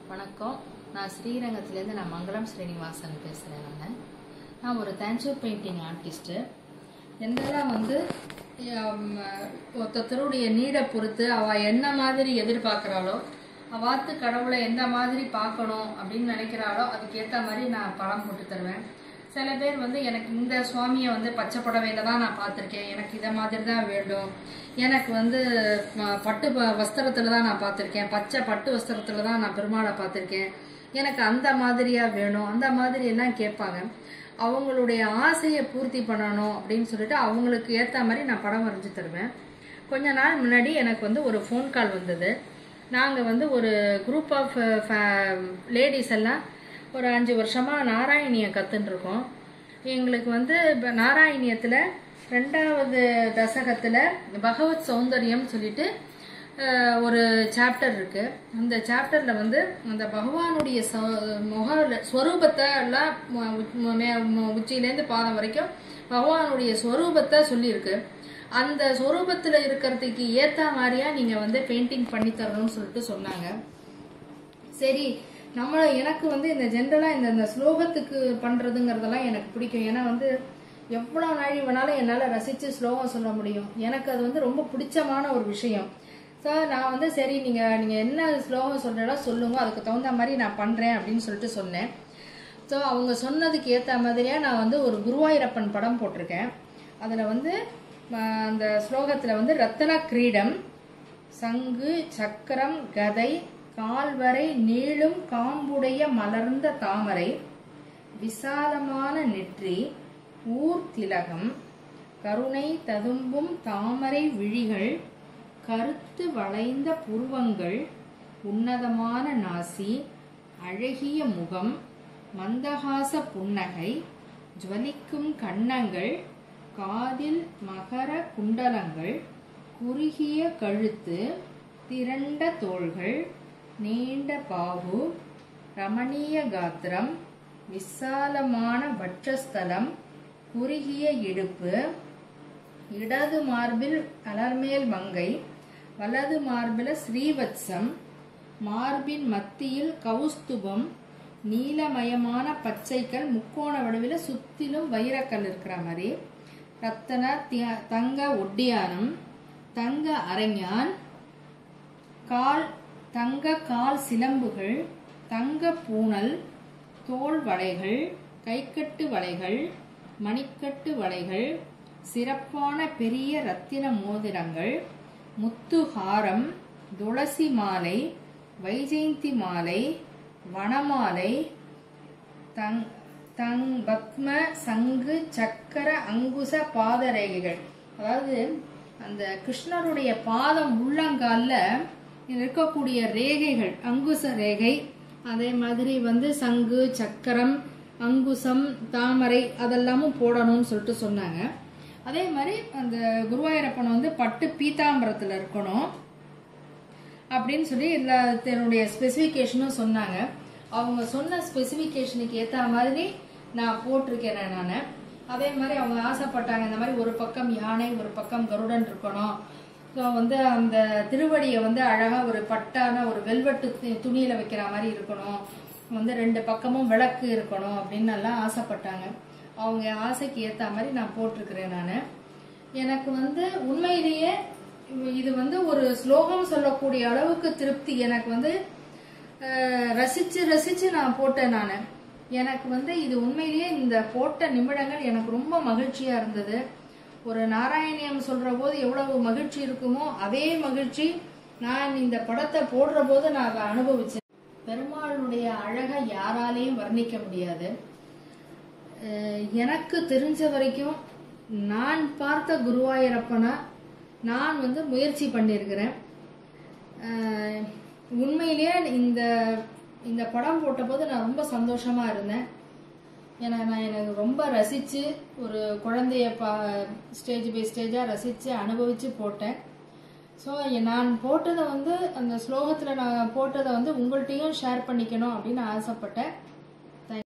வணக்கம் நான் ஸ்ரீரங்கத்துலேருந்து நான் மங்களம் ஸ்ரீனிவாசன் பேசுகிறேன் நான் நான் ஒரு தேஞ்சூர் பெயிண்டிங் ஆர்டிஸ்ட்டு என்னெல்லாம் வந்து ஹம், ஒருத்தருடைய நீடை பொறுத்து அவள் என்ன மாதிரி எதிர்பார்க்குறாளோ அவாத்து கடவுளை எந்த மாதிரி பார்க்கணும் அப்படின்னு நினைக்கிறாளோ அதுக்கேற்ற மாதிரி நான் படம் போட்டு தருவேன் சில பேர் வந்து எனக்கு இந்த சுவாமியை வந்து பச்சை புடவையில தான் நான் பார்த்துருக்கேன் எனக்கு இதை மாதிரி தான் வேண்டும் எனக்கு வந்து ம, பட்டு ப- வஸ்திரத்துல தான் நான் பார்த்துருக்கேன் பச்சை பட்டு வஸ்திரத்துல தான் நான் பெருமாளை பார்த்துருக்கேன் எனக்கு அந்த மாதிரியா வேணும் அந்த மாதிரி எல்லாம் கேட்பாங்க அவங்களுடைய ஆசையை பூர்த்தி பண்ணணும் அப்படின்னு சொல்லிட்டு அவங்களுக்கு ஏற்ற மாதிரி நான் படம் வரைஞ்சி தருவேன் கொஞ்ச நாள் முன்னாடி எனக்கு வந்து ஒரு ஃபோன் கால் வந்தது நாங்கள் வந்து ஒரு குரூப் ஆஃப் லேடிஸ் எல்லாம் ஒரு அஞ்சு வருஷமாக நாராயணியம் கற்றுன்னு இருக்கோம் எங்களுக்கு வந்து இப்போ நாராயணியத்தில் ரெண்டாவது தசகத்தில் பகவத் சௌந்தர்யம் சொல்லிட்டு அஹ், ஒரு சாப்டர் இருக்கு அந்த சாப்டர்ல வந்து அந்த பகவானுடைய ச- முக ஸ்வரூபத்தை எல்லாம் மு- மு- மே- மு- உச்சியிலேருந்து பாதம் வரைக்கும் பகவானுடைய ஸ்வரூபத்தை சொல்லியிருக்கு அந்த ஸ்வரூபத்தில் இருக்கிறதுக்கு ஏற்ற மாதிரியா நீங்கள் வந்து பெயிண்டிங் பண்ணி தரணும்னு சொல்லிட்டு சொன்னாங்க சரி நம்மள எனக்கு வந்து இந்த ஜென்ரலாக இந்த இந்த ஸ்லோகத்துக்கு பண்ணுறதுங்கிறதெல்லாம் எனக்கு பிடிக்கும் ஏன்னா வந்து எவ்வளோ நாழி வேணாலும் என்னால் ரசித்து ஸ்லோகம் சொல்ல முடியும் எனக்கு அது வந்து ரொம்ப பிடிச்சமான ஒரு விஷயம் ஸோ நான் வந்து சரி நீங்கள் நீங்கள் என்ன ஸ்லோகம் சொல்கிறதோ சொல்லுங்க அதுக்கு தகுந்த மாதிரி நான் பண்ணுறேன் அப்படின்னு சொல்லிட்டு சொன்னேன் ஸோ அவங்க சொன்னதுக்கு ஏற்ற மாதிரியாக நான் வந்து ஒரு குருவாயூரப்பன் படம் போட்டிருக்கேன் அதில் வந்து ஆஹ், அந்த ஸ்லோகத்தில் வந்து ரத்தன கிரீடம் சங்கு சக்கரம் கதை கால்வரை நீளும் காம்புடைய மலர்ந்த தாமரை விசாலமான நெற்றி ஊர் திலகம் கருணை ததும்பும் தாமரை விழிகள் கருத்து வளைந்த புருவங்கள் உன்னதமான நாசி அழகிய முகம் மந்தகாச புன்னகை ஜுவலிக்கும் கன்னங்கள் காதில் மகர குண்டலங்கள் குறுகிய கழுத்து திரண்ட தோள்கள் நீண்ட பாகு ரமணீய காத்திரம் விசாலமான வட்சஸ்தலம் குறுகிய இடுப்பு இடது மார்பில் அலர்மேல் மங்கை வலது மார்பில் ஸ்ரீவத்சம் மார்பின் மத்தியில் கௌஸ்துபம் நீலமயமான பச்சைக்கல் முக்கோண வடிவில் சுத்திலும் வைரக்கல் இருக்கிற மாதிரி ரத்தன தி- தங்க ஒட்டியானம் தங்க அரஞ்ஞான் கால் தங்க கால் சிலம்புகள் தங்க பூணல் தோள் வளைகள் கைக்கட்டு வளைகள் மணிக்கட்டு வளைகள் சிறப்பான பெரிய ரத்தின மோதிரங்கள் முத்து ஹாரம் துளசி மாலை வைஜெயந்தி மாலை வனமாலை தங் தங் பத்ம சங்கு சக்கர அங்குச பாதரேகைகள் அதாவது அந்த கிருஷ்ணருடைய பாதம் உள்ளங்கால்ல இருக்கக்கூடிய ரேகைகள் அங்குச ரேகை அதே மாதிரி வந்து சங்கு சக்கரம் அங்குசம் தாமரை அதெல்லாமும் போடணும்னு சொல்லிட்டு சொன்னாங்க அதே மாதிரி அந்த குருவாயூரப்பன் வந்து பட்டு பீதாம்பரத்தில் இருக்கணும் அப்படின்னு சொல்லி எல்லாத்தினுடைய ஸ்பெசிஃபிகேஷனும் சொன்னாங்க அவங்க சொன்ன ஸ்பெசிஃபிகேஷனுக்கு ஏற்ற மாதிரி நான் போட்டிருக்கேன் நான் அதே மாதிரி அவங்க ஆசைப்பட்டாங்க இந்த மாதிரி ஒரு பக்கம் யானை ஒரு பக்கம் கருடன் இருக்கணும் ஸோ வந்து அந்த திருவடியை வந்து அழகாக ஒரு பட்டான ஒரு வெல்வெட்டு து- துணியில வைக்கிற மாதிரி இருக்கணும் வந்து ரெண்டு பக்கமும் விளக்கு இருக்கணும் அப்படின்னு எல்லாம் ஆசைப்பட்டாங்க அவங்க ஆசைக்கு ஏற்ற மாதிரி நான் போட்டிருக்கிறேன் நான் எனக்கு வந்து உண்மையிலேயே இது வந்து ஒரு ஸ்லோகம் சொல்லக்கூடிய அளவுக்கு திருப்தி எனக்கு வந்து அஹ், ரசிச்சு ரசிச்சு நான் போட்டேன் நான் எனக்கு வந்து இது உண்மையிலேயே இந்த போட்ட நிமிடங்கள் எனக்கு ரொம்ப மகிழ்ச்சியா இருந்தது ஒரு நாராயணியம் சொல்ற போது எவ்வளவு மகிழ்ச்சி இருக்குமோ அதே மகிழ்ச்சி நான் இந்த படத்தை போடுற போது நான் அதை அனுபவிச்சேன் பெருமாளுடைய அழகை யாராலையும் வர்ணிக்க முடியாது அஹ் எனக்கு தெரிஞ்ச வரைக்கும் நான் பார்த்த குருவாயூரப்பனை நான் வந்து முயற்சி பண்ணியிருக்கிறேன் அஹ் உண்மையிலேயே இந்த இந்த படம் போட்டபோது நான் ரொம்ப சந்தோஷமா இருந்தேன் ஏன்னா நான் எனக்கு ரொம்ப ரசித்து ஒரு குழந்தைய பா ஸ்டேஜ் பை ஸ்டேஜாக ரசித்து அனுபவித்து போட்டேன் ஸோ நான் போட்டதை வந்து அந்த ஸ்லோகத்தில் நான் போட்டதை வந்து உங்கள்கிட்டயும் ஷேர் பண்ணிக்கணும் அப்படின்னு ஆசைப்பட்டேன்